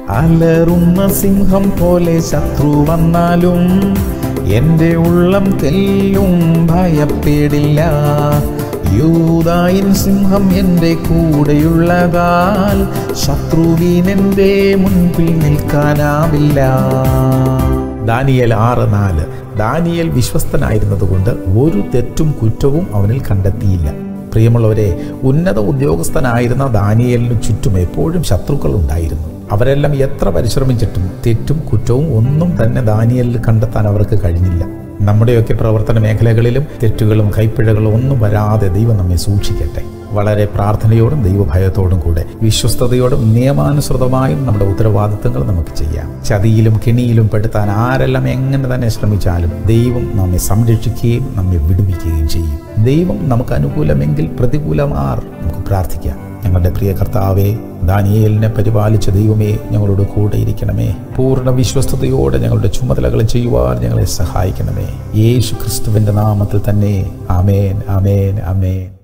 അലറുന്ന സിംഹം പോലെ ശത്രു വന്നാലും എൻ്റെ ഉള്ളം തെല്ലും ഭയപ്പെടില്ല യൂതായിൻ സിംഹം എൻ്റെ കൂടെയുള്ളതാൽ ശത്രുവിനെൻ്റെ മുൻപിൽ നിൽക്കാനാവില്ല ദാനിയേൽ ആറ് നാല് ദാനിയേൽ വിശ്വസ്തനായിരുന്നതുകൊണ്ട് ഒരു തെറ്റും കുറ്റവും അവനിൽ കണ്ടെത്തിയില്ല പ്രിയമുള്ളവരെ ഉന്നത ഉദ്യോഗസ്ഥനായിരുന്ന ദാനിയേലിനു ചുറ്റും എപ്പോഴും ശത്രുക്കൾ ഉണ്ടായിരുന്നു അവരെല്ലാം എത്ര പരിശ്രമിച്ചിട്ടും തെറ്റും കുറ്റവും ഒന്നും തന്നെ ദാനിയലിൽ കണ്ടെത്താൻ അവർക്ക് കഴിഞ്ഞില്ല നമ്മുടെയൊക്കെ പ്രവർത്തന മേഖലകളിലും തെറ്റുകളും കൈപ്പിഴകളും ഒന്നും വരാതെ ദൈവം നമ്മെ സൂക്ഷിക്കട്ടെ വളരെ പ്രാർത്ഥനയോടും ദൈവഭയത്തോടും കൂടെ വിശ്വസ്തയോടും നിയമാനുസൃതമായും നമ്മുടെ ഉത്തരവാദിത്തങ്ങൾ നമുക്ക് ചെയ്യാം ചതിയിലും കെണിയിലും പെടുത്താൻ ആരെല്ലാം എങ്ങനെ തന്നെ ശ്രമിച്ചാലും ദൈവം നമ്മെ സംരക്ഷിക്കുകയും നമ്മെ വിടുവിക്കുകയും ചെയ്യും ദൈവം നമുക്ക് അനുകൂലമെങ്കിൽ പ്രതികൂലമാർ നമുക്ക് പ്രാർത്ഥിക്കാം ഞങ്ങളുടെ പ്രിയ കർത്താവെ ദാനിയേലിനെ പരിപാലിച്ച ദൈവമേ ഞങ്ങളോട് കൂടെ ഇരിക്കണമേ പൂർണ്ണ വിശ്വസ്തയോടെ ഞങ്ങളുടെ ചുമതലകൾ ചെയ്യുവാൻ ഞങ്ങളെ സഹായിക്കണമേ യേശു ക്രിസ്തുവിന്റെ നാമത്തിൽ തന്നെ ആമേൻ ആമേൻ ആമേൻ